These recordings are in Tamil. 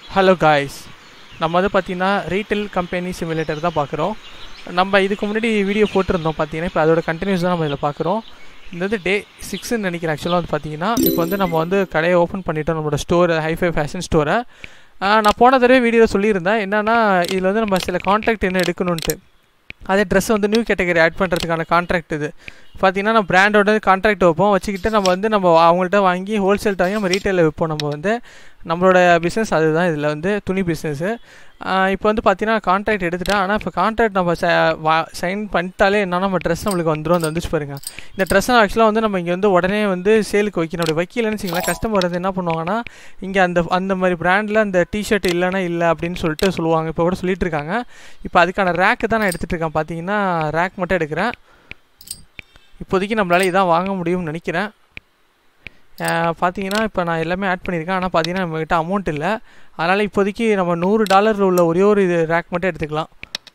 ஹலோ காய்ஸ் நம்ம வந்து பார்த்தீங்கன்னா ரீட்டைல் கம்பெனி சிமுலேட்டர் தான் பார்க்குறோம் நம்ம இதுக்கு முன்னாடி வீடியோ போட்டிருந்தோம் பார்த்தீங்கன்னா இப்போ அதோட கண்டினியூஸ் தான் நம்ம இதில் பார்க்குறோம் இந்த வந்து டே சிக்ஸ்ன்னு நினைக்கிறேன் ஆக்சுவலாக வந்து பார்த்தீங்கன்னா இப்போ வந்து நம்ம வந்து கடையை ஓப்பன் பண்ணிட்டோம் நம்மளோட ஸ்டோர் ஹைஃபை ஃபேஷன் ஸ்டோரை நான் போன தடவை வீடியோ சொல்லியிருந்தேன் என்னென்னா இதில் வந்து நம்ம சில கான்ட்ராக்ட் என்ன எடுக்கணுன்ட்டு அதே ட்ரெஸ் வந்து நியூ கேட்டகரி ஆட் பண்ணுறதுக்கான கான்ட்ராக்ட் இது பார்த்தீங்கன்னா நம்ம பிராண்டோட கான்ட்ராக்ட் வைப்போம் வச்சுக்கிட்டு நம்ம வந்து நம்ம அவங்கள்ட்ட வாங்கி ஹோல்சேல் வாங்கி நம்ம ரீட்டைலில் வைப்போம் நம்ம வந்து நம்மளோட பிஸ்னஸ் அதுதான் இதில் வந்து துணி பிஸ்னஸ்ஸு இப்போ வந்து பார்த்தீங்கன்னா கான்ட்ராக்ட் எடுத்துட்டேன் ஆனால் இப்போ கான்ட்ராக்ட் நம்ம சைன் பண்ணிட்டாலே என்ன நம்ம ட்ரெஸ் நம்மளுக்கு வந்துடும் அந்த வந்துச்சு பாருங்க இந்த ட்ரெஸ்ஸை ஆக்சுவலாக வந்து நம்ம இங்கே வந்து உடனே வந்து சேலுக்கு வைக்கணும் அப்படி வைக்கலன்னு வச்சிங்களேன் கஸ்டமர் வந்து என்ன பண்ணுவாங்கன்னா இங்கே அந்த அந்த மாதிரி பிராண்டில் அந்த டிஷர்ட் இல்லைன்னா இல்லை அப்படின்னு சொல்லிட்டு சொல்லுவாங்க இப்போ கூட சொல்லிட்டு இருக்காங்க இப்போ அதுக்கான ரேக்கு தான் நான் எடுத்துகிட்டு இருக்கேன் பார்த்தீங்கன்னா ரேக் மட்டும் எடுக்கிறேன் இப்போதைக்கு நம்மளால் இதான் வாங்க முடியும்னு நினைக்கிறேன் பார்த்தீங்கன்னா இப்போ நான் எல்லாமே ஆட் பண்ணியிருக்கேன் ஆனால் பார்த்தீங்கன்னா நம்மக்கிட்ட அமௌண்ட் இல்லை அதனால் இப்போதைக்கு நம்ம நூறு டாலரில் உள்ள ஒரே ஒரு இது ரேக் மட்டும் எடுத்துக்கலாம்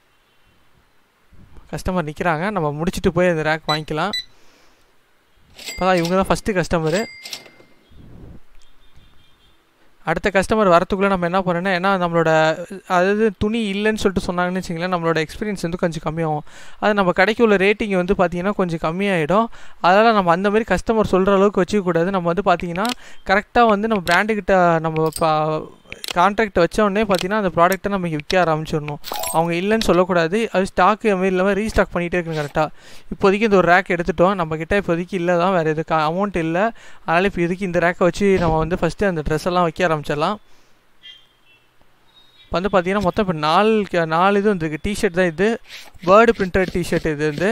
கஸ்டமர் நிற்கிறாங்க நம்ம முடிச்சுட்டு போய் அந்த ரேக் வாங்கிக்கலாம் இப்போ தான் இவங்க தான் ஃபஸ்ட்டு கஸ்டமரு அடுத்த கஸ்டமர் வரத்துக்குள்ளே நம்ம என்ன பண்ணோன்னா ஏன்னா நம்மளோட அதாவது துணி இல்லைன்னு சொல்லிட்டு சொன்னாங்கன்னு வச்சிங்களேன் நம்மளோட எக்ஸ்பீரியன்ஸ் வந்து கொஞ்சம் கம்மியாகும் அது நம்ம கடைக்கு உள்ள ரேட்டிங் வந்து பார்த்திங்கன்னா கொஞ்சம் கம்மியாகிடும் அதனால் நம்ம அந்த மாதிரி கஸ்டமர் சொல்கிற அளவுக்கு வச்சுக்கக்கூடாது நம்ம வந்து பார்த்திங்கன்னா கரெக்டாக வந்து நம்ம பிராண்டுக்கிட்ட நம்ம கான்ட்ராக்ட் வச்சோடனே பார்த்தீங்கன்னா அந்த ப்ராடக்ட்டை நம்ம இங்கே விற்க ஆரம்பிச்சிடணும் அவங்க இல்லைன்னு சொல்லக்கூடாது அது ஸ்டாக்கு அது மாதிரி இல்லாமல் ரீஸ்டாக் பண்ணிகிட்டே இருக்கணும் கரெக்டாக இப்போதைக்கு இந்த ஒரு ரேக் எடுத்துட்டோம் நம்மக்கிட்ட இப்போதைக்கு இல்லை தான் வேறு எதுக்கு அமௌண்ட் இல்லை அதனால் இப்போ இதுக்கு இந்த ரேக்கை வச்சு நம்ம வந்து ஃபஸ்ட்டு அந்த ட்ரெஸ் எல்லாம் வைக்க ஆரம்பிச்சிடலாம் இப்போ வந்து பார்த்தீங்கன்னா மொத்தம் இப்போ நாலு நாலு இது வந்துருக்கு டிஷர்ட் தான் இது பேர்டு பிரிண்டட் டிஷர்ட் இது வந்து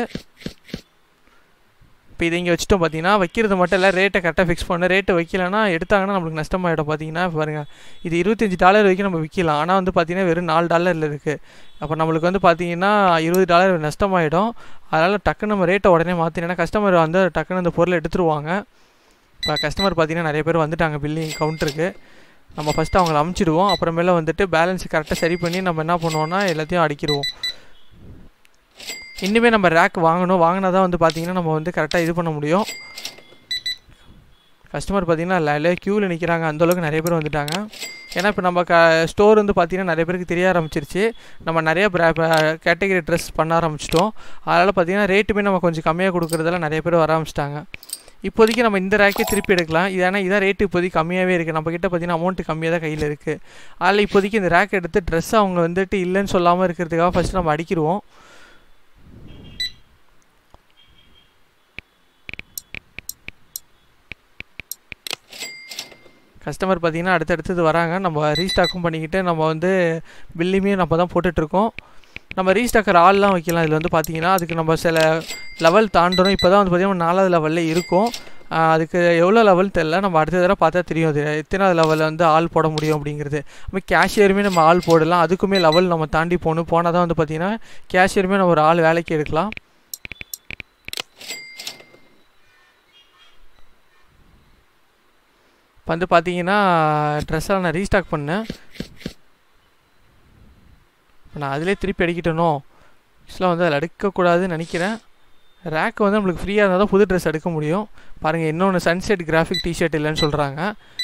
இப்போ இதை இங்கே வச்சுட்டோம் பார்த்தீங்கன்னா வைக்கிறது மட்டும் இல்லை ரேட்டை கரெக்டாக ஃபிக்ஸ் பண்ண ரேட்டை வைக்கலன்னா எடுத்தாங்கன்னா நம்மளுக்கு நஷ்டமாயிடும் பார்த்தீங்கன்னா பாருங்கள் இது இருபத்தஞ்சி டாலர் வரைக்கும் நம்ம விற்கலாம் ஆனால் வந்து பார்த்தீங்கன்னா வெறும் நாலு டாலரில் இருக்குது அப்போ நம்மளுக்கு வந்து பார்த்தீங்கன்னா இருபது டாலர் நஷ்டமாயிடும் அதனால் டக்குன்னு நம்ம ரேட்டை உடனே மாற்றினா கஸ்டமர் வந்து டக்குன்னு அந்த பொருளை எடுத்துருவாங்க இப்போ கஸ்டமர் பார்த்தீங்கன்னா நிறைய பேர் வந்துட்டாங்க பில்லிங் கவுண்டருக்கு நம்ம ஃபஸ்ட்டு அவங்கள அமுச்சிடுவோம் அப்புறமேல வந்துட்டு பேலன்ஸ் கரெக்டாக சரி பண்ணி நம்ம என்ன பண்ணுவோம்னா எல்லாத்தையும் அடிக்கிடுவோம் இன்னுமே நம்ம ரேக் வாங்கணும் வாங்கினா தான் வந்து பார்த்திங்கன்னா நம்ம வந்து கரெக்டாக இது பண்ண முடியும் கஸ்டமர் பார்த்திங்கன்னா இல்லை க்யூவில் நிற்கிறாங்க அந்தளவுக்கு நிறைய பேர் வந்துட்டாங்க ஏன்னா இப்போ நம்ம க ஸ்டோர் வந்து பார்த்திங்கன்னா நிறைய பேருக்கு தெரிய ஆரம்பிச்சிருச்சு நம்ம நிறைய கேட்டகரி ட்ரெஸ் பண்ண ஆரம்பிச்சிட்டோம் அதனால் பார்த்திங்கன்னா ரேட்டுமே நம்ம கொஞ்சம் கம்மியாக கொடுக்குறதெல்லாம் நிறைய பேர் வர ஆரம்பிச்சிட்டாங்க இப்போதைக்கு நம்ம இந்த ரேக்கே திருப்பி எடுக்கலாம் இது ஏன்னா இதான் ரேட்டு இப்போதைக்கு கம்மியாகவே இருக்குது நம்ம கிட்ட பார்த்தீங்கன்னா அமௌண்ட்டு கம்மியாக தான் கையில் இருக்குது அதில் இப்போதைக்கு இந்த ரேக் எடுத்து ட்ரெஸ் அவங்க வந்துட்டு இல்லைன்னு சொல்லாமல் இருக்கிறதுக்காக ஃபஸ்ட்டு நம்ம அடிக்கிடுவோம் கஸ்டமர் பார்த்திங்கன்னா அடுத்தடுத்தது வராங்க நம்ம ரீஸ்டாக்கும் பண்ணிக்கிட்டு நம்ம வந்து பில்லுமே நம்ம தான் போட்டுட்ருக்கோம் நம்ம ரீஸ்டாக்கர் ஆள்லாம் வைக்கலாம் இதில் வந்து பார்த்திங்கன்னா அதுக்கு நம்ம சில லெவல் தாண்டணும் இப்போ தான் வந்து பார்த்திங்கன்னா நாலாவது லெவலில் இருக்கும் அதுக்கு எவ்வளோ லெவல் தெரில நம்ம அடுத்த தடவை பார்த்தா தெரியும் அது எத்தனாவது லெவலில் வந்து ஆள் போட முடியும் அப்படிங்கிறது நம்ம கேஷியருமே நம்ம ஆள் போடலாம் அதுக்குமே லெவல் நம்ம தாண்டி போகணும் போனால் தான் வந்து பார்த்திங்கன்னா கேஷியருமே நம்ம ஒரு ஆள் வேலைக்கு எடுக்கலாம் இப்போ வந்து பார்த்தீங்கன்னா ட்ரெஸ்ஸெல்லாம் நான் ரீஸ்டாக் பண்ணேன் இப்போ நான் அதிலே திருப்பி அடிக்கிட்டனோ ஆக்சுவலாக வந்து அதில் எடுக்கக்கூடாதுன்னு நினைக்கிறேன் ரேக் வந்து நம்மளுக்கு ஃப்ரீயாக இருந்தால் தான் புது ட்ரெஸ் எடுக்க முடியும் பாருங்கள் இன்னொன்று சன்செட் கிராஃபிக் டிஷர்ட் இல்லைன்னு சொல்கிறாங்க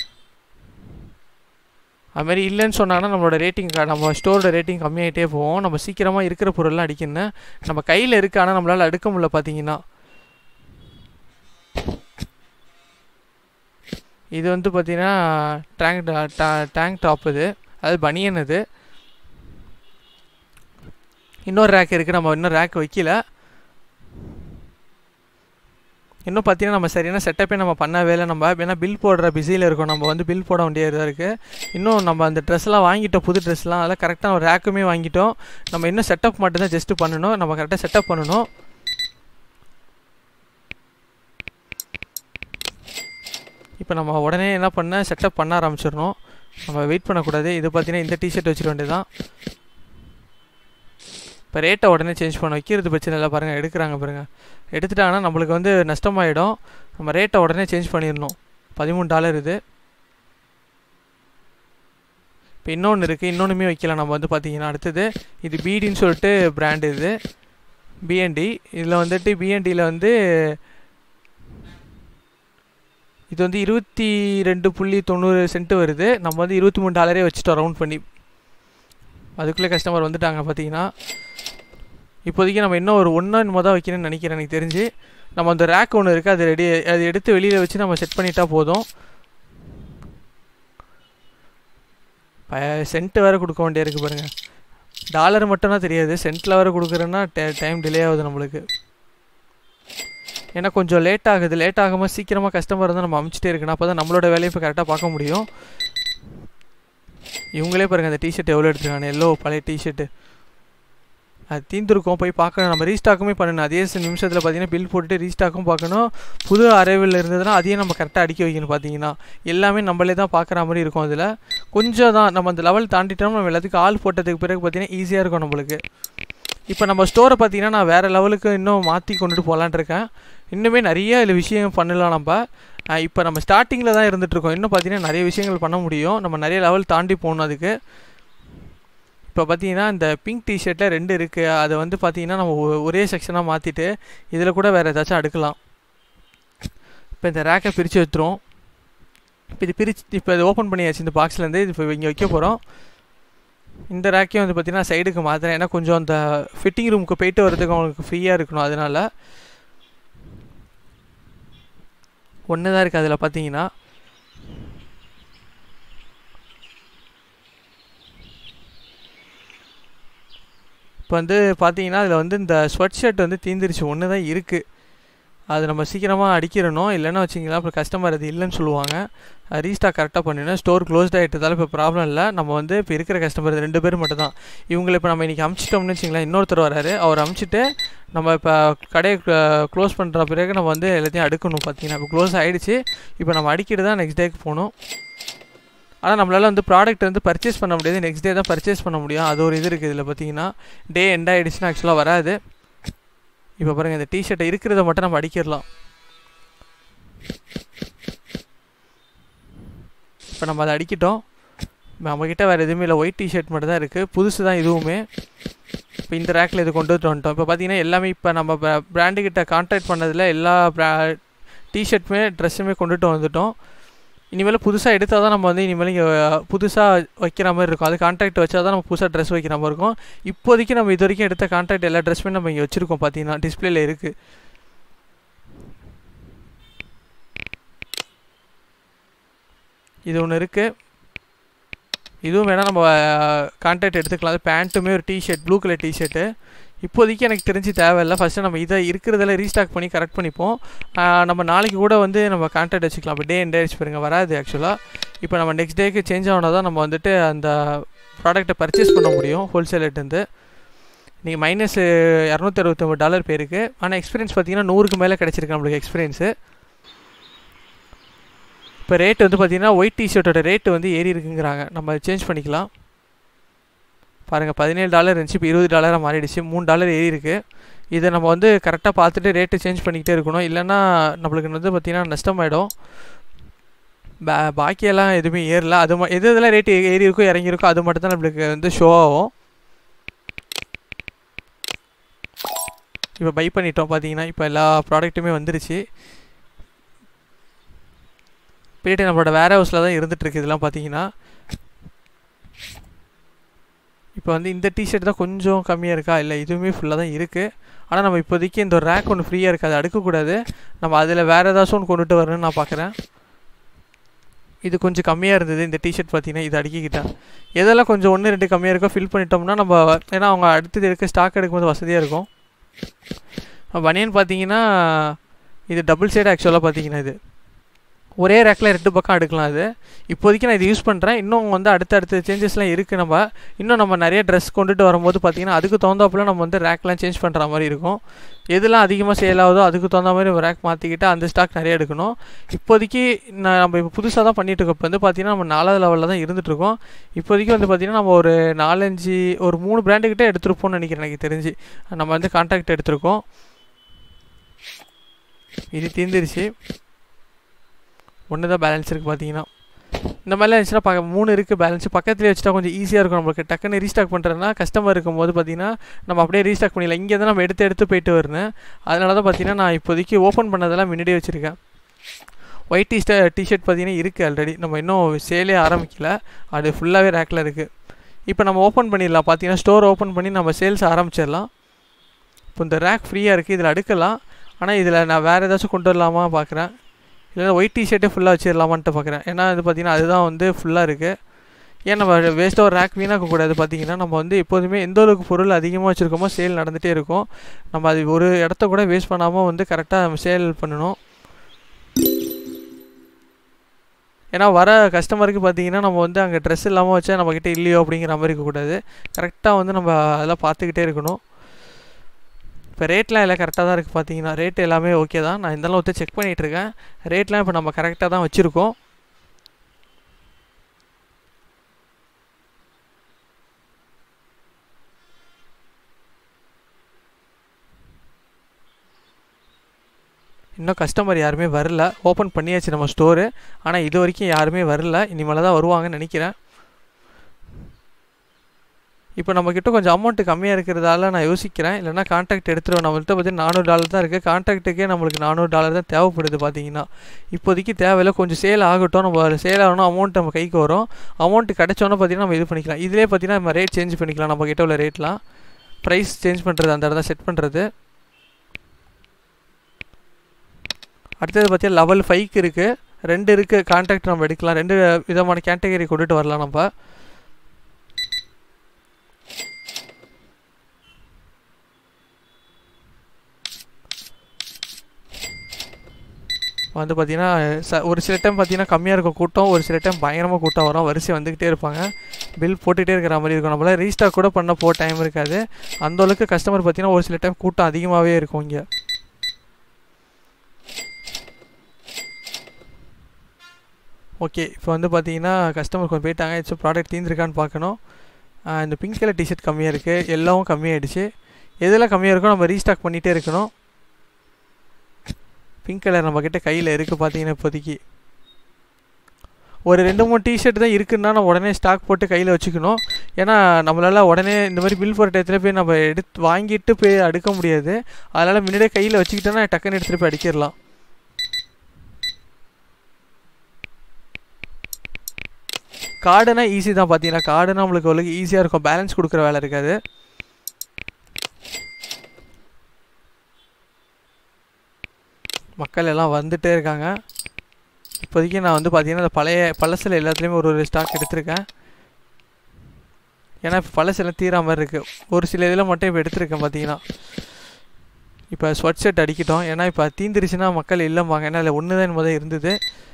அதுமாரி இல்லைன்னு சொன்னாங்கன்னா நம்மளோட ரேட்டிங் நம்ம ஸ்டோரோட ரேட்டிங் கம்மியாகிட்டே போவோம் நம்ம சீக்கிரமாக இருக்கிற பொருள்லாம் அடிக்கணும் நம்ம கையில் இருக்கு ஆனால் நம்மளால் எடுக்க முடியல பார்த்தீங்கன்னா இது வந்து பார்த்தீங்கன்னா டேங்க் டேங்க் டாப் இது அது பனியன் இது இன்னொரு ரேக் இருக்குது நம்ம இன்னும் ரேக் வைக்கல இன்னும் பார்த்தீங்கன்னா நம்ம சரியான செட்டப்பே நம்ம பண்ண வேலை நம்ம ஏன்னா பில் போடுற பிஸியில் இருக்கோம் நம்ம வந்து பில் போட வேண்டியதாக இருக்குது இன்னும் நம்ம அந்த ட்ரெஸ்லாம் வாங்கிட்டோம் புது ட்ரெஸ்லாம் அதெல்லாம் கரெக்டாக ஒரு ரேக்குமே வாங்கிட்டோம் நம்ம இன்னும் செட்டப் மட்டும்தான் ஜஸ்ட்டு பண்ணணும் நம்ம கரெக்டாக செட்டப் பண்ணணும் இப்போ நம்ம உடனே என்ன பண்ண செட்டப் பண்ண ஆரம்பிச்சிடணும் நம்ம வெயிட் பண்ணக்கூடாது இது பார்த்தீங்கன்னா இந்த டிஷர்ட் வச்சிட வேண்டியதான் இப்போ ரேட்டை உடனே சேஞ்ச் பண்ண வைக்கிறது பிரச்சனை இல்லை பாருங்கள் எடுக்கிறாங்க பாருங்கள் எடுத்துட்டாங்கன்னா நம்மளுக்கு வந்து நஷ்டமாயிடும் நம்ம ரேட்டை உடனே சேஞ்ச் பண்ணிடணும் பதிமூணு டாலர் இது இப்போ இன்னொன்று இருக்குது இன்னொன்றுமே வைக்கலாம் நம்ம வந்து பார்த்தீங்கன்னா அடுத்தது இது பிடின்னு சொல்லிட்டு பிராண்டு இது பிஎன்டி இதில் வந்துட்டு பிஎன்டியில் வந்து இது வந்து இருபத்தி ரெண்டு புள்ளி தொண்ணூறு சென்ட் வருது நம்ம வந்து இருபத்தி மூணு டாலரே வச்சுட்டோம் ரவுண்ட் பண்ணி அதுக்குள்ளே கஸ்டமர் வந்துட்டாங்க பார்த்தீங்கன்னா இப்போதைக்கு நம்ம இன்னும் ஒரு ஒன்று என்னமோ தான் வைக்கணும்னு நினைக்கிறேன் எனக்கு தெரிஞ்சு நம்ம அந்த ரேக் ஒன்று இருக்குது அது ரெடி அது எடுத்து வெளியில் வச்சு நம்ம செட் பண்ணிட்டா போதும் சென்ட் வேறு கொடுக்க வேண்டிய இருக்குது பாருங்கள் டாலர் மட்டும்னா தெரியாது சென்ட்டில் வேறு கொடுக்குறேன்னா டைம் டிலே ஆகுது நம்மளுக்கு ஏன்னா கொஞ்சம் லேட் ஆகுது லேட் ஆகாமல் சீக்கிரமாக கஸ்டமர் வந்து நம்ம அமுச்சிட்டே இருக்கணும் அப்போ தான் நம்மளோட வேலையை இப்போ கரெக்டாக பார்க்க முடியும் இவங்களே பாருங்கள் அந்த டிஷர்ட் எவ்வளோ எடுத்துருக்காங்க எல்லோ பழைய டிஷர்ட்டு அது தீந்துருக்கும் போய் பார்க்கணும் நம்ம ரீஸ்டாக்குமே பண்ணணும் அதே நிமிஷத்தில் பார்த்தீங்கன்னா பில் போட்டுட்டு ரீஸ்டாக்கும் பார்க்கணும் புது அரைவில் இருந்ததுன்னா அதையும் நம்ம கரெக்டாக அடிக்க வைக்கணும் பார்த்தீங்கன்னா எல்லாமே நம்மளே தான் பார்க்குற மாதிரி இருக்கும் அதில் கொஞ்சம் தான் நம்ம அந்த லெவல் தாண்டிட்டோம் நம்ம எல்லாத்துக்கும் ஆள் போட்டதுக்கு பிறகு பார்த்தீங்கன்னா ஈஸியாக இருக்கும் நம்மளுக்கு இப்போ நம்ம ஸ்டோரை பார்த்தீங்கன்னா நான் வேறு லெவலுக்கு இன்னும் மாற்றி கொண்டுட்டு போகலான் இருக்கேன் இன்னுமே நிறைய இதில் விஷயம் பண்ணலாம் நம்ம இப்போ நம்ம ஸ்டார்டிங்கில் தான் இருந்துகிட்ருக்கோம் இன்னும் பார்த்தீங்கன்னா நிறைய விஷயங்கள் பண்ண முடியும் நம்ம நிறைய லெவல் தாண்டி போகணும் அதுக்கு இப்போ பார்த்தீங்கன்னா இந்த பிங்க் டிஷர்ட்டில் ரெண்டு இருக்குது அதை வந்து பார்த்தீங்கன்னா நம்ம ஒரே செக்ஷனாக மாற்றிட்டு இதில் கூட வேறு ஏதாச்சும் அடுக்கலாம் இப்போ இந்த ரேக்கை பிரித்து வச்சுருவோம் இப்போ இது பிரித்து இப்போ இது ஓப்பன் பண்ணியாச்சு இந்த பாக்ஸ்லேருந்து இது இப்போ இங்கே வைக்க போகிறோம் இந்த ரேக்கையும் வந்து பார்த்திங்கன்னா சைடுக்கு மாற்றுறேன் ஏன்னா கொஞ்சம் அந்த ஃபிட்டிங் ரூமுக்கு போயிட்டு வரதுக்கு அவங்களுக்கு ஃப்ரீயாக இருக்கணும் அதனால் ஒன்று தான் இருக்குது அதில் பார்த்தீங்கன்னா இப்போ வந்து பார்த்தீங்கன்னா அதில் வந்து இந்த ஸ்வெட் ஷர்ட் வந்து தீந்துருச்சு ஒன்று தான் இருக்குது அது நம்ம சீக்கிரமாக அடிக்கிறணும் இல்லைன்னா வச்சிங்களா அப்புறம் கஸ்டமர் அது இல்லைன்னு சொல்லுவாங்க ரீஸ்டாக் கரெக்டாக பண்ணிடணும் ஸ்டோர் க்ளோஸ்ட் ஆகிட்டதால இப்போ ப்ராப்ளம் இல்லை நம்ம வந்து இப்போ இருக்கிற கஸ்டமர் ரெண்டு பேர் மட்டும் தான் இவங்களை இப்போ நம்ம இன்றைக்கி அமுச்சிட்டோம்னு வச்சிங்களேன் இன்னொருத்தர் வராரு அவர் அமுச்சிட்டு நம்ம இப்போ கடையை க்ளோஸ் பண்ணுற பிறகு நம்ம வந்து எல்லாத்தையும் அடுக்கணும் பார்த்தீங்கன்னா இப்போ க்ளோஸ் ஆகிடுச்சு இப்போ நம்ம அடிக்கிட்டு தான் நெக்ஸ்ட் டேக்கு போகணும் ஆனால் நம்மளால் வந்து ப்ராடக்ட் வந்து பர்ச்சேஸ் பண்ண முடியாது நெக்ஸ்ட் டே தான் பர்ச்சேஸ் பண்ண முடியும் அது ஒரு இது இருக்குது இதில் பார்த்தீங்கன்னா டே எண்ட் ஆகிடுச்சுன்னா ஆக்சுவலாக வராது இப்போ பாருங்கள் இந்த டிஷர்ட்டை இருக்கிறத மட்டும் நம்ம அடிக்கிடலாம் இப்போ நம்ம அதை அடிக்கிட்டோம் நம்மக்கிட்ட வேறு எதுவுமே இல்லை ஒயிட் டிஷர்ட் மட்டும் தான் இருக்குது புதுசு தான் இதுவுமே இப்போ இந்த ரேக்கில் இது கொண்டு வந்துட்டோம் இப்போ பார்த்தீங்கன்னா எல்லாமே இப்போ நம்ம பிராண்டுக்கிட்ட கான்டாக்ட் பண்ணதில் எல்லா ப்ரா டிஷர்ட்டுமே ட்ரெஸ்ஸுமே கொண்டுட்டு வந்துட்டோம் இனிமேல் புதுசாக எடுத்தால் தான் நம்ம வந்து இனிமேல் இங்கே புதுசாக வைக்கிற மாதிரி இருக்கும் அது கான்ட்ராக்ட் வச்சா தான் நம்ம புதுசாக ட்ரெஸ் வைக்கிற மாதிரி இருக்கும் இப்போதைக்கு நம்ம இது வரைக்கும் எடுத்த கான்ட்ராக்ட் எல்லா ட்ரெஸ்ஸுமே நம்ம இங்கே வச்சுருக்கோம் பார்த்தீங்கன்னா டிஸ்பிளேல இருக்குது இது ஒன்று இருக்குது இதுவும் வேணால் நம்ம கான்ட்ராக்ட் எடுத்துக்கலாம் அது பேண்ட்டுமே ஒரு டிஷர்ட் ப்ளூ கலர் டிஷர்ட்டு இப்போதைக்கு எனக்கு தெரிஞ்சு தேவையில்லை ஃபஸ்ட்டு நம்ம இதை இருக்கிறதில் ரீஸ்டாக் பண்ணி கரெக்ட் பண்ணிப்போம் நம்ம நாளைக்கு கூட வந்து நம்ம கான்ட்ராக்ட் வச்சுக்கலாம் இப்போ டே எண்ட் ஆயிடுச்சு பாருங்க வராது ஆக்சுவலாக இப்போ நம்ம நெக்ஸ்ட் டேக்கு சேஞ்ச் ஆனால் தான் நம்ம வந்துட்டு அந்த ப்ராடக்ட்டை பர்ச்சேஸ் பண்ண முடியும் ஹோல்சேலேருந்து நீங்கள் மைனஸ் இரநூத்தி அறுபத்தொம்பது டாலர் பேருக்கு ஆனால் எக்ஸ்பீரியன்ஸ் பார்த்தீங்கன்னா நூறுக்கு மேலே கிடச்சிருக்கு நம்மளுக்கு எக்ஸ்பீரியன்ஸு இப்போ ரேட் வந்து பார்த்தீங்கன்னா ஒயிட் டிஷர்ட்டோட ரேட்டு வந்து ஏறி இருக்குங்கிறாங்க நம்ம சேஞ்ச் பண்ணிக்கலாம் பாருங்கள் பதினேழு டாலர் இருந்துச்சு இப்போ இருபது டாலராக மாறிடுச்சு மூணு டாலர் ஏறி இருக்குது இதை நம்ம வந்து கரெக்டாக பார்த்துட்டு ரேட்டு சேஞ்ச் பண்ணிக்கிட்டே இருக்கணும் இல்லைன்னா நம்மளுக்கு வந்து பார்த்திங்கன்னா நஷ்டமாயிடும் பா பாக்கியெல்லாம் எதுவுமே ஏறல அது எது இதெல்லாம் ரேட்டு ஏறி இருக்கோ இறங்கி இருக்கோ அது மட்டும் தான் நம்மளுக்கு வந்து ஷோ ஆகும் இப்போ பை பண்ணிட்டோம் பார்த்தீங்கன்னா இப்போ எல்லா ப்ராடக்ட்டுமே வந்துருச்சு போயிட்டு நம்மளோட வேர் ஹவுஸில் தான் இருந்துகிட்ருக்கு இதெல்லாம் பார்த்தீங்கன்னா இப்போ வந்து இந்த டிஷர்ட் தான் கொஞ்சம் கம்மியாக இருக்கா இல்லை இதுவுமே ஃபுல்லாக தான் இருக்குது ஆனால் நம்ம இப்போதைக்கு இந்த ஒரு ரேக் ஒன்று ஃப்ரீயாக இருக்குது அதை அடுக்கக்கூடாது நம்ம அதில் வேறு ஏதாச்சும் ஒன்று கொண்டுட்டு வரணும்னு நான் பார்க்குறேன் இது கொஞ்சம் கம்மியாக இருந்தது இந்த டிஷர்ட் பார்த்தீங்கன்னா இது அடிக்கிக்கிட்டேன் எதெல்லாம் கொஞ்சம் ஒன்று ரெண்டு கம்மியாக இருக்கோ ஃபில் பண்ணிட்டோம்னா நம்ம ஏன்னா அவங்க அடுத்தது இருக்க ஸ்டாக் எடுக்கும்போது வசதியாக இருக்கும் பனியன் பார்த்தீங்கன்னா இது டபுள் சைடு ஆக்சுவலாக பார்த்தீங்கன்னா இது ஒரே ரேக்கில் ரெண்டு பக்கம் எடுக்கலாம் அது இப்போதைக்கு நான் இது யூஸ் பண்ணுறேன் இன்னும் வந்து அடுத்த அடுத்த சேஞ்சஸ்லாம் இருக்குது நம்ம இன்னும் நம்ம நிறைய ட்ரெஸ் கொண்டுட்டு வரும்போது பார்த்திங்கன்னா அதுக்கு தகுந்தாப்புல நம்ம வந்து ரேக்லாம் சேஞ்ச் பண்ணுற மாதிரி இருக்கும் எதெல்லாம் அதிகமாக சேல் ஆகுதோ அதுக்கு தகுந்த மாதிரி நம்ம ரேக் மாற்றிக்கிட்டு அந்த ஸ்டாக் நிறைய எடுக்கணும் இப்போதைக்கு நான் நம்ம இப்போ புதுசாக தான் பண்ணிட்டு இருக்கோம் இப்போ வந்து பார்த்திங்கன்னா நம்ம நாலாவது லெவலில் தான் இருந்துகிட்ருக்கோம் இப்போதைக்கு வந்து பார்த்திங்கன்னா நம்ம ஒரு நாலஞ்சு ஒரு மூணு பிராண்டுக்கிட்ட எடுத்துருப்போம்னு நினைக்கிறேன் எனக்கு தெரிஞ்சு நம்ம வந்து கான்டாக்ட் எடுத்திருக்கோம் இது தீர்ந்துருச்சு ஒன்று தான் பேலன்ஸ் இருக்குது பார்த்தீங்கன்னா இந்த மாதிரிலாம் இருந்துச்சுன்னா பக்க மூணு இருக்குது பேலன்ஸ் பக்கத்துலேயே வச்சுட்டா கொஞ்சம் ஈஸியாக இருக்கும் நம்மளுக்கு டக்குன்னு ரீஸ்டாக் பண்ணுறதுனா கஸ்டமர் இருக்கும்போது பார்த்தீங்கன்னா நம்ம அப்படியே ரீஸ்டாக் பண்ணிடலாம் இங்கே தான் நம்ம எடுத்து எடுத்து போயிட்டு வரணும் அதனால தான் பார்த்தீங்கன்னா நான் இப்போதைக்கு ஓப்பன் பண்ணதெல்லாம் முன்னாடியே வச்சுருக்கேன் ஒயிட் டீ டிஷர்ட் பார்த்தீங்கன்னா இருக்குது ஆல்ரெடி நம்ம இன்னும் சேலே ஆரம்பிக்கல அது ஃபுல்லாகவே ரேக்கில் இருக்குது இப்போ நம்ம ஓப்பன் பண்ணிடலாம் பார்த்தீங்கன்னா ஸ்டோர் ஓப்பன் பண்ணி நம்ம சேல்ஸ் ஆரம்பிச்சிடலாம் இப்போ இந்த ரேக் ஃப்ரீயாக இருக்குது இதில் அடுக்கலாம் ஆனால் இதில் நான் வேறு ஏதாச்சும் கொண்டு வரலாமா பார்க்குறேன் இல்லைன்னா ஒயிட் டிஷர்ட்டே ஃபுல்லாக வச்சிடலாமான்ட்டு பார்க்குறேன் ஏன்னா இது பார்த்திங்கன்னா அதுதான் வந்து ஃபுல்லாக இருக்குது ஏன் நம்ம வேஸ்ட்டாக ஒரு ரேக் வீணாக்கக்கூடாது பார்த்தீங்கன்னா நம்ம வந்து எப்போதுமே எந்த அளவுக்கு பொருள் அதிகமாக வச்சுருக்கோமோ சேல் நடந்துகிட்டே இருக்கும் நம்ம அது ஒரு இடத்த கூட வேஸ்ட் பண்ணாமல் வந்து கரெக்டாக நம்ம சேல் பண்ணணும் ஏன்னா வர கஸ்டமருக்கு பார்த்தீங்கன்னா நம்ம வந்து அங்கே ட்ரெஸ் இல்லாமல் வச்சா நம்மக்கிட்ட இல்லையோ அப்படிங்கிற மாதிரி இருக்கக்கூடாது கரெக்டாக வந்து நம்ம அதெல்லாம் பார்த்துக்கிட்டே இருக்கணும் இப்போ ரேட்லாம் எல்லாம் கரெக்டாக தான் இருக்குது பார்த்தீங்கன்னா ரேட் எல்லாமே ஓகே தான் நான் இதெல்லாம் ஒருத்தர் செக் பண்ணிகிட்ருக்கேன் ரேட்லாம் இப்போ நம்ம கரெக்டாக தான் வச்சுருக்கோம் இன்னும் கஸ்டமர் யாருமே வரல ஓப்பன் பண்ணியாச்சு நம்ம ஸ்டோரு ஆனால் இது வரைக்கும் யாருமே வரல இனிமேல் தான் வருவாங்கன்னு நினைக்கிறேன் இப்போ நம்மக்கிட்ட கொஞ்சம் அமௌண்ட்டு கம்மியாக இருக்கிறதால நான் யோசிக்கிறேன் இல்லைனா கான்ட்ராக்ட் எடுத்துருவோம் நம்மள்கிட்ட பார்த்தீங்கன்னா நானூறு டாலர் தான் இருக்குது கான்ட்ராக்ட்டுக்கே நம்மளுக்கு நானூறு டாலர் தான் தேவைப்படுது பார்த்தீங்கன்னா இப்போதைக்கு தேவையில்லை கொஞ்சம் சேல் ஆகட்டும் நம்ம சேல் ஆகணும் அமௌண்ட் நம்ம கைக்கு வரும் அமௌண்ட் கிடச்சோன்னே பார்த்தீங்கன்னா நம்ம இது பண்ணிக்கலாம் இதிலே பார்த்தீங்கன்னா நம்ம ரேட் சேஞ்ச் பண்ணிக்கலாம் நம்ம கிட்ட உள்ள ரேட்லாம் ப்ரைஸ் சேஞ்ச் பண்ணுறது அந்த இடத்த செட் பண்ணுறது அடுத்தது பார்த்தீங்கன்னா லெவல் ஃபைவ்க்கு இருக்குது ரெண்டு இருக்குது கான்ட்ராக்ட் நம்ம எடுக்கலாம் ரெண்டு விதமான கேட்டகரி கொண்டுட்டு வரலாம் நம்ம வந்து பார்த்தீங்கன்னா ச ஒரு சில டைம் பார்த்தீங்கன்னா கம்மியாக இருக்கும் கூட்டம் ஒரு சில டைம் பயங்கரமாக கூட்டம் வரும் வரிசை வந்துக்கிட்டே இருப்பாங்க பில் போட்டுகிட்டே இருக்கிற மாதிரி இருக்கும் நம்மளால் ரீஸ்டாக் கூட பண்ண போ டைம் இருக்காது அந்த அளவுக்கு கஸ்டமர் பார்த்தீங்கன்னா ஒரு சில டைம் கூட்டம் அதிகமாகவே இருக்கும் இங்கே ஓகே இப்போ வந்து பார்த்தீங்கன்னா கஸ்டமர் கொஞ்சம் போயிட்டாங்க இட்ஸ் ப்ராடக்ட் தீர்ந்துருக்கான்னு பார்க்கணும் இந்த பிங்க் கலர் டிஷர்ட் கம்மியாக இருக்குது எல்லாவும் கம்மியாகிடுச்சு எதெல்லாம் கம்மியாக இருக்கோ நம்ம ரீஸ்டாக் பண்ணிகிட்டே இருக்கணும் பிங்க் கலர் நம்மக்கிட்ட கையில் இருக்குது பார்த்தீங்கன்னா இப்போதைக்கு ஒரு ரெண்டு மூணு டிஷர்ட் தான் இருக்குன்னா நம்ம உடனே ஸ்டாக் போட்டு கையில் வச்சுக்கணும் ஏன்னா நம்மளால் உடனே இந்த மாதிரி பில் போகிற டயத்தில் போய் நம்ம எடுத்து வாங்கிட்டு போய் அடுக்க முடியாது அதனால் முன்னாடியே கையில் வச்சுக்கிட்டோன்னா டக்குன்னு எடுத்துகிட்டு போய் அடிக்கிடலாம் கார்டுனா ஈஸி தான் பார்த்தீங்கன்னா கார்டுனா நம்மளுக்கு அவ்வளோக்கு ஈஸியாக இருக்கும் பேலன்ஸ் கொடுக்குற வேலை இருக்காது மக்கள் எல்லாம் வந்துகிட்டே இருக்காங்க இப்போதைக்கு நான் வந்து பார்த்தீங்கன்னா இந்த பழைய பழசில் எல்லாத்துலேயுமே ஒரு ஒரு ஸ்டாக் எடுத்திருக்கேன் ஏன்னா இப்போ பழசெல்லாம் தீரா மாதிரி இருக்குது ஒரு சில இதில் மட்டும் இப்போ எடுத்திருக்கேன் பார்த்தீங்கன்னா இப்போ ஸ்வெட் ஷர்ட் அடிக்கிட்டோம் ஏன்னா இப்போ தீந்துருச்சுன்னா மக்கள் இல்லைம்பாங்க ஏன்னா அதில் ஒன்று தான் முதல் இருந்தது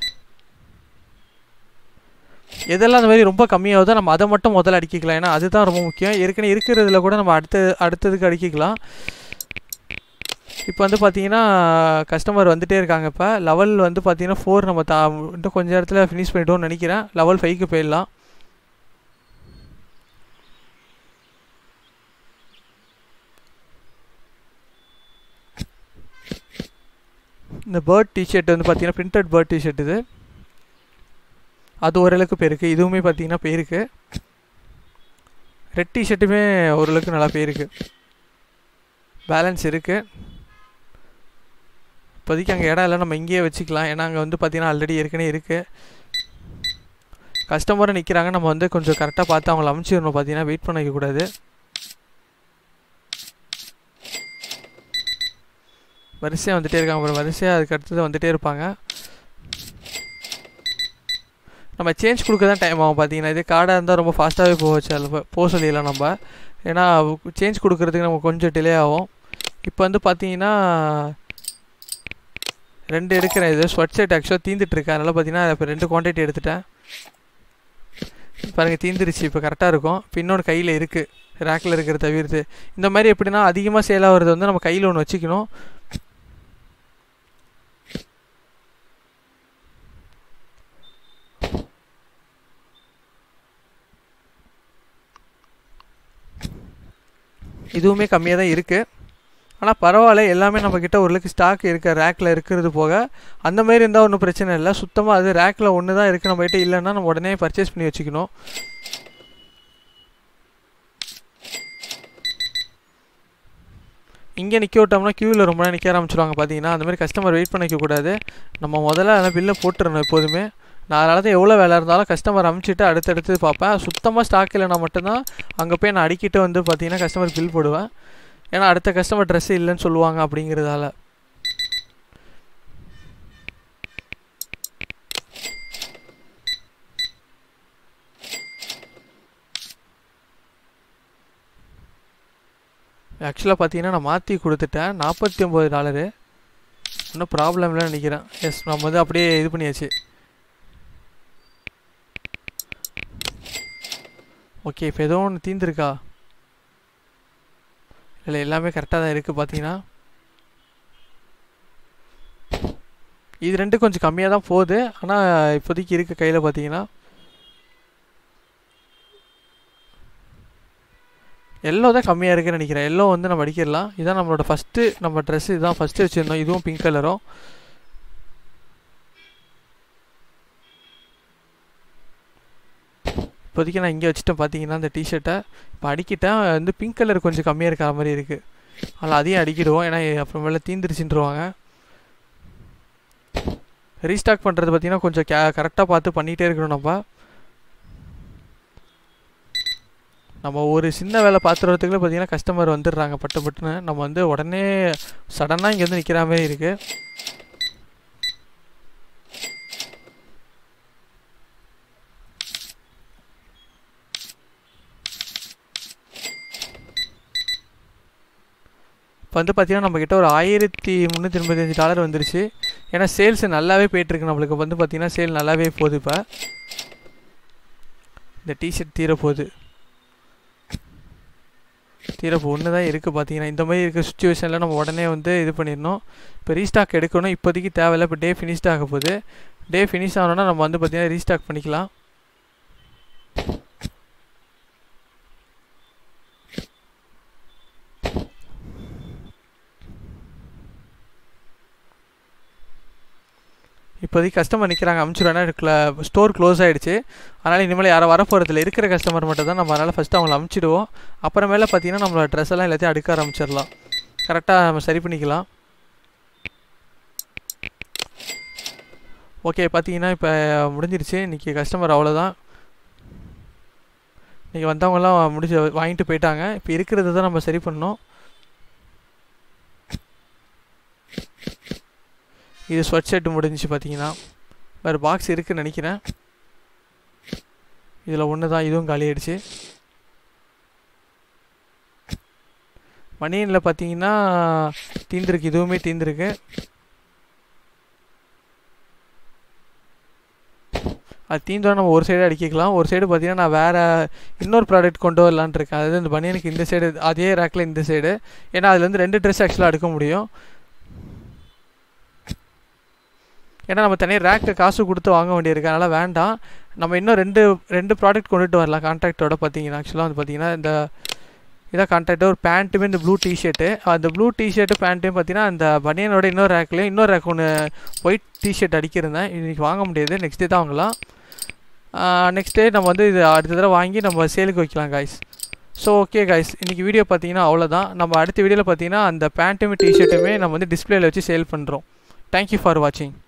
எதெல்லாம் அந்த மாதிரி ரொம்ப கம்மியாகுதோ நம்ம அதை மட்டும் முதல்ல அடிக்கிக்கலாம் ஏன்னா அதுதான் ரொம்ப முக்கியம் ஏற்கனவே இருக்கிறதுல கூட நம்ம அடுத்த அடுத்ததுக்கு அடிக்கிக்கலாம் இப்போ வந்து பார்த்தீங்கன்னா கஸ்டமர் வந்துகிட்டே இருக்காங்க இப்போ லெவல் வந்து பார்த்தீங்கன்னா ஃபோர் நம்ம தா இன்னும் கொஞ்சம் இடத்துல ஃபினிஷ் பண்ணிட்டோம்னு நினைக்கிறேன் லெவல் ஃபைவ்க்கு போயிடலாம் இந்த பேர்ட் டிஷர்ட் வந்து பார்த்தீங்கன்னா பிரிண்டட் பேர்ட் டிஷர்ட் இது அது ஓரளவுக்கு போயிருக்கு இதுவுமே பார்த்தீங்கன்னா போயிருக்கு ரெட் டிஷர்ட்டுமே ஓரளவுக்கு நல்லா போயிருக்கு பேலன்ஸ் இருக்குது இப்போதைக்கு அங்கே இடம் இல்லை நம்ம இங்கேயே வச்சுக்கலாம் ஏன்னா அங்கே வந்து பார்த்தீங்கன்னா ஆல்ரெடி ஏற்கனவே இருக்குது கஸ்டமரும் நிற்கிறாங்க நம்ம வந்து கொஞ்சம் கரெக்டாக பார்த்து அவங்கள அமுச்சிடணும் பார்த்தீங்கன்னா வெயிட் பண்ண வைக்கக்கூடாது வரிசையாக வந்துகிட்டே இருக்காங்க அப்புறம் வரிசையாக அதுக்கு அடுத்தது வந்துகிட்டே இருப்பாங்க நம்ம சேஞ்ச் கொடுக்க தான் டைம் ஆகும் பார்த்தீங்கன்னா இது கார்டாக இருந்தால் ரொம்ப ஃபாஸ்ட்டாகவே போக வச்சு அதில் போக சொல்லிடலாம் நம்ம ஏன்னா சேஞ்ச் கொடுக்குறதுக்கு நமக்கு கொஞ்சம் டிலே ஆகும் இப்போ வந்து பார்த்தீங்கன்னா ரெண்டு எடுக்கிறேன் இது ஸ்வெட் ஷர்ட் ஆக்சுவலாக தீந்துட்டுருக்கு அதனால் பார்த்தீங்கன்னா இப்போ ரெண்டு குவான்டிட்டி எடுத்துட்டேன் பாருங்கள் தீந்துருச்சு இப்போ கரெக்டாக இருக்கும் இப்போ இன்னொன்று கையில் இருக்குது ரேக்கில் இருக்கிற தவிர்த்து இந்த மாதிரி எப்படின்னா அதிகமாக சேல் ஆகிறது வந்து நம்ம கையில் ஒன்று வச்சுக்கணும் இதுவுமே கம்மியாக தான் இருக்குது ஆனால் பரவாயில்ல எல்லாமே நம்மக்கிட்ட ஓரளவுக்கு ஸ்டாக் இருக்க ரேக்கில் இருக்கிறது போக அந்த மாதிரி இருந்தால் ஒன்றும் பிரச்சனை இல்லை சுத்தமாக அது ரேக்கில் ஒன்று தான் இருக்குது நம்மகிட்ட இல்லைன்னா நம்ம உடனே பர்ச்சேஸ் பண்ணி வச்சுக்கணும் இங்கே நிற்க விட்டோம்னா க்யூவில் ரொம்ப நேரம் நிற்க ஆரம்பிச்சிருவாங்க பார்த்தீங்கன்னா அந்த மாதிரி கஸ்டமர் வெயிட் பண்ணிக்க கூடாது நம்ம முதல்ல அதெல்லாம் பில்லை போட்டுறணும் எப்போதுமே நான் அதனால தான் எவ்வளோ வேலை இருந்தாலும் கஸ்டமர் அமுச்சிட்டு அடுத்தடுத்து பார்ப்பேன் சுத்தமாக ஸ்டாக் இல்லைனா மட்டும்தான் அங்கே போய் நான் அடிக்கிட்டு வந்து பார்த்தீங்கன்னா கஸ்டமர் பில் போடுவேன் ஏன்னா அடுத்த கஸ்டமர் ட்ரெஸ் இல்லைன்னு சொல்லுவாங்க அப்படிங்கிறதால ஆக்சுவலாக பார்த்தீங்கன்னா நான் மாற்றி கொடுத்துட்டேன் நாற்பத்தி ஒம்பது டாலரு ஒன்றும் ப்ராப்ளம் இல்லைன்னு நினைக்கிறேன் எஸ் நம்ம வந்து அப்படியே இது பண்ணியாச்சு ஓகே இப்போ ஏதோ ஒன்று தீந்துருக்கா இல்லை எல்லாமே கரெக்டாக தான் இருக்குது பார்த்தீங்கன்னா இது ரெண்டு கொஞ்சம் கம்மியாக தான் போகுது ஆனால் இப்போதைக்கு இருக்க கையில் பார்த்தீங்கன்னா எல்லோ தான் கம்மியாக இருக்குன்னு நினைக்கிறேன் எல்லோ வந்து நம்ம அடிக்கிடலாம் இதான் நம்மளோட ஃபஸ்ட்டு நம்ம ட்ரெஸ் இதுதான் ஃபஸ்ட்டு வச்சுருந்தோம் இதுவும் பிங்க் கலரும் இப்போதைக்கு நான் இங்கே வச்சுட்டேன் பார்த்தீங்கன்னா இந்த டிஷர்ட்டை இப்போ அடிக்கிட்டேன் வந்து பிங்க் கலர் கொஞ்சம் கம்மியாக இருக்கிற மாதிரி இருக்குது அதில் அதையும் அடிக்கிடுவோம் ஏன்னா அப்புறமேல தீந்துருச்சுன்றவாங்க ரீஸ்டாக் பண்ணுறது பார்த்தீங்கன்னா கொஞ்சம் கே கரெக்டாக பார்த்து பண்ணிகிட்டே இருக்கணும் நம்ம நம்ம ஒரு சின்ன வேலை பார்த்துறதுக்குள்ள பார்த்தீங்கன்னா கஸ்டமர் வந்துடுறாங்க பட்டு பட்டுன்னு நம்ம வந்து உடனே சடனாக இங்கே வந்து நிற்கிற மாதிரி இருக்குது இப்போ வந்து பார்த்தீங்கன்னா நம்மக்கிட்ட ஒரு ஆயிரத்தி முந்நூற்றி எண்பத்தஞ்சு டாலர் வந்துருச்சு ஏன்னா சேல்ஸ் நல்லாவே போயிட்டுருக்கு நம்மளுக்கு வந்து பார்த்தீங்கன்னா சேல் நல்லாவே போகுது இப்போ இந்த டிஷர்ட் தீர போகுது தீரப்பு ஒன்று தான் இருக்குது பார்த்தீங்கன்னா இந்த மாதிரி இருக்க சுச்சுவேஷனில் நம்ம உடனே வந்து இது பண்ணிடணும் இப்போ ரீஸ்டாக் எடுக்கணும் இப்போதைக்கு தேவையில்லை இப்போ டே ஃபினிஷ்ட் ஆக போகுது டே ஃபினிஷ் ஆனோன்னா நம்ம வந்து பார்த்திங்கன்னா ரீஸ்டாக் பண்ணிக்கலாம் இப்போதைக்கு கஸ்டமர் நிற்கிறாங்க அமுச்சிடுவேன் ஸ்டோர் க்ளோஸ் ஆகிடுச்சு அதனால் இனிமேல் யாரும் வரப்போகிறதுல இருக்கிற கஸ்டமர் மட்டும் தான் நம்ம அதனால் ஃபஸ்ட்டு அவங்கள அமுச்சிடுவோம் அப்புறமேல பார்த்தீங்கன்னா நம்மளோட ட்ரெஸ் எல்லாம் எல்லாத்தையும் அடுக்க ஆரம்பிச்சிடலாம் கரெக்டாக நம்ம சரி பண்ணிக்கலாம் ஓகே பார்த்தீங்கன்னா இப்போ முடிஞ்சிருச்சு இன்றைக்கி கஸ்டமர் அவ்வளோதான் இன்றைக்கி வந்தவங்கலாம் முடிச்சு வாங்கிட்டு போயிட்டாங்க இப்போ இருக்கிறது தான் நம்ம சரி பண்ணோம் இது ஸ்வெட் ஷர்ட் முடிஞ்சிச்சு பார்த்தீங்கன்னா வேறு பாக்ஸ் இருக்குன்னு நினைக்கிறேன் இதில் ஒன்று தான் இதுவும் காலி ஆயிடுச்சு மணியனில் பார்த்தீங்கன்னா தீந்துருக்கு இதுவுமே தீந்துருக்கு அது தீந்தோட நம்ம ஒரு சைடு அடிக்கலாம் ஒரு சைடு பார்த்தீங்கன்னா நான் வேறு இன்னொரு ப்ராடக்ட் கொண்டு வரலான் இருக்கேன் அதாவது இந்த பனியனுக்கு இந்த சைடு அதே ரேக்கில் இந்த சைடு ஏன்னா அதுலேருந்து ரெண்டு ட்ரெஸ் ஆக்சுவலாக எடுக்க முடியும் ஏன்னா நம்ம தனியாக ரேக்கு காசு கொடுத்து வாங்க வேண்டியிருக்கு அதனால் வேண்டாம் நம்ம இன்னும் ரெண்டு ரெண்டு ப்ராடக்ட் கொண்டுட்டு வரலாம் கான்ட்ராக்டோட பார்த்தீங்கன்னா ஆக்சுவலாக வந்து பார்த்தீங்கன்னா இந்த இதான் கான்ட்ராக்ட் ஒரு பேண்ட்டுமே இந்த ப்ளூ டிஷர்ட்டு அந்த ப்ளூ டிஷர்ட்டு பேண்ட்டையும் பார்த்தீங்கன்னா அந்த பனியனோட இன்னொரு ரேக்லேயும் இன்னொரு ரேக் ஒன்று ஒயிட் டிஷர்ட் அடிக்கிருந்தேன் இன்றைக்கி வாங்க முடியாது நெக்ஸ்ட் டே தான் வாங்கலாம் நெக்ஸ்ட் டே நம்ம வந்து இது அடுத்த தடவை வாங்கி நம்ம சேலுக்கு வைக்கலாம் காய்ஸ் ஸோ ஓகே காய்ஸ் இன்றைக்கி வீடியோ பார்த்தீங்கன்னா அவ்வளோதான் நம்ம அடுத்த வீடியோவில் பார்த்தீங்கன்னா அந்த பேண்ட்டுமே டிஷர்ட்டுமே நம்ம வந்து டிஸ்பிளேல வச்சு சேல் பண்ணுறோம் தேங்க்யூ ஃபார் வாட்சிங்